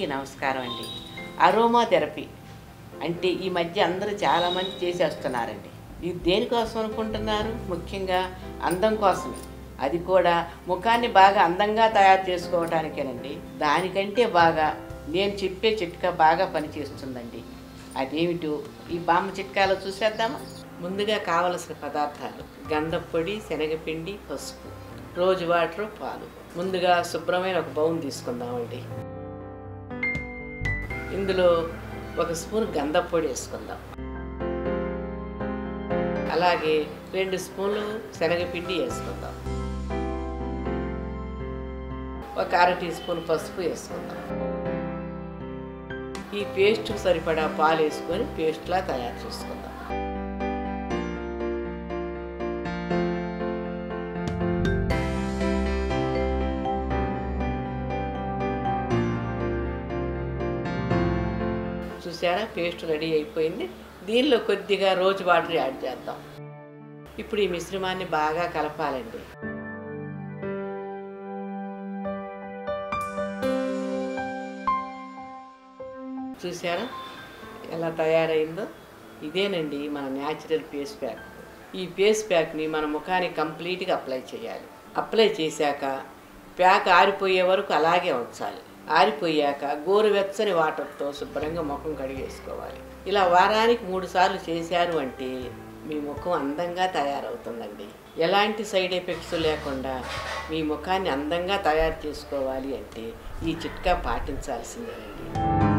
అందరికీ నమస్కారం అండి అరోమా థెరపీ అంటే ఈ మధ్య అందరూ చాలామంది చేసేస్తున్నారండి ఇది దేనికోసం అనుకుంటున్నారు ముఖ్యంగా అందం కోసమే అది కూడా ముఖాన్ని బాగా అందంగా తయారు చేసుకోవడానికేనండి దానికంటే బాగా నేను చెప్పే చిట్కా బాగా పనిచేస్తుందండి అదేమిటో ఈ బామ్మ చిట్కాలో చూసేద్దామా ముందుగా కావలసిన పదార్థాలు గంధం పొడి శనగపిండి పసుపు రోజు వాటర్ పాలు ముందుగా శుభ్రమైన ఒక బౌన్ తీసుకుందామండి ఇందులో ఒక స్పూన్ గంధం పొడి వేసుకుందాం అలాగే రెండు స్పూన్లు శనగపిండి వేసుకుందాం ఒక అర టీ స్పూన్ పసుపు వేసుకుందాం ఈ పేస్ట్ సరిపడా పాలు వేసుకొని పేస్ట్లా తయారు చేసుకుందాం చూసారా పేస్ట్ రెడీ అయిపోయింది దీనిలో కొద్దిగా రోజు వాటర్ యాడ్ చేద్దాం ఇప్పుడు ఈ మిశ్రమాన్ని బాగా కలపాలండి చూసారా ఎలా తయారైందో ఇదేనండి మన న్యాచురల్ ఫేస్ ప్యాక్ ఈ ఫేస్ ప్యాక్ని మన ముఖానికి కంప్లీట్గా అప్లై చేయాలి అప్లై చేశాక ప్యాక్ ఆరిపోయే వరకు అలాగే ఉంచాలి ఆరిపోయాక గోరువెచ్చని వాటర్తో శుభ్రంగా ముఖం కడిగేసుకోవాలి ఇలా వారానికి మూడు సార్లు చేశారు అంటే మీ ముఖం అందంగా తయారవుతుందండి ఎలాంటి సైడ్ ఎఫెక్ట్స్ లేకుండా మీ ముఖాన్ని అందంగా తయారు చేసుకోవాలి అంటే ఈ చిట్కా పాటించాల్సిందేనండి